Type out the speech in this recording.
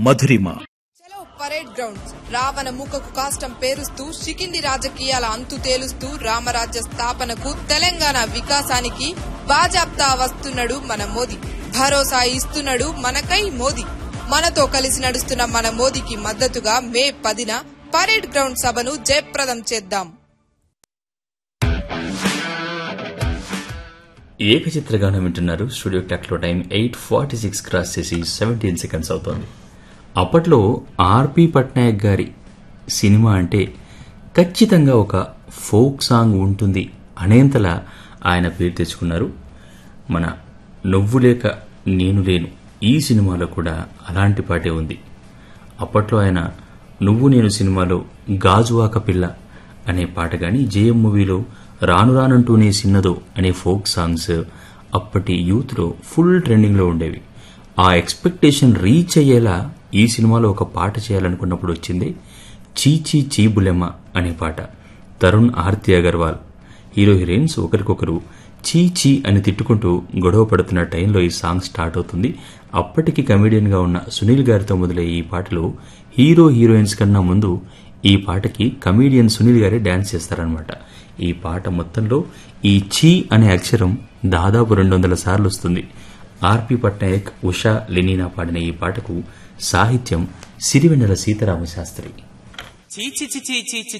మధురిమ చలో parade grounds రావణ మూకకు కాష్టం పేరుస్తూ షికింది రాజకీయాల అంతు తేలుస్తూ రామరాజ్య స్థాపనకు తెలంగాణ వికాసానికి బాజాప్తా వస్తున్నాడు మన మోదీ భరోసా ఇస్తున్నాడు మనకై మోదీ మనతో కలిసి నడుస్తున్న మన మోదీకి మద్దతుగా మే పదిన పరేడ్ గ్రౌండ్ సభను జయప్రదం చేద్దాం ఏకచిత్రగానం వింటున్నారు స్టూడియో ట్యాక్లో time eight forty six cross చేసి సెవెంటీన్ సెకండ్స్ అవుతోంది అప్పట్లో ఆర్పి పట్నాయక్ గారి సినిమా అంటే ఖచ్చితంగా ఒక ఫోక్ సాంగ్ ఉంటుంది అనేంతలా ఆయన పేరు తెచ్చుకున్నారు మన నువ్వు లేక నేను లేను ఈ సినిమాలో కూడా అలాంటి పాటే ఉంది అప్పట్లో ఆయన నువ్వు నేను సినిమాలో గాజువాక పిల్ల అనే పాట గాని జేఎం మూవీలో రాను రానంటూనే సిన్నదో అనే ఫోక్ సాంగ్స్ అప్పటి యూత్లో ఫుల్ ట్రెండింగ్లో ఉండేవి ఆ ఎక్స్పెక్టేషన్ రీచ్ అయ్యేలా ఈ సినిమాలో ఒక పాట చేయాలనుకున్నప్పుడు వచ్చింది చీచీ చీబులెమ్మ అనే పాట తరుణ్ ఆర్తి అగర్వాల్ హీరో హీరోయిన్స్ ఒకరికొకరు చీ చీ అని తిట్టుకుంటూ గొడవ పడుతున్న టైంలో ఈ సాంగ్ స్టార్ట్ అవుతుంది అప్పటికి కమెడియన్ గా ఉన్న సునీల్ గారితో మొదలయ్యే ఈ పాటలో హీరో హీరోయిన్స్ కన్నా ముందు ఈ పాటకి కమీడియన్ సునీల్ గారే డాన్స్ చేస్తారనమాట ఈ పాట మొత్తంలో ఈ చీ అనే అక్షరం దాదాపు రెండు వందల సార్లు వస్తుంది ఆర్పి పట్నాయక్ ఉషా లెనీనా పాడిన ఈ పాటకు సాహిత్యం సిరివెన్నెల సీతారామ శాస్త్రి చీ చీ చీ చీ చీ చీ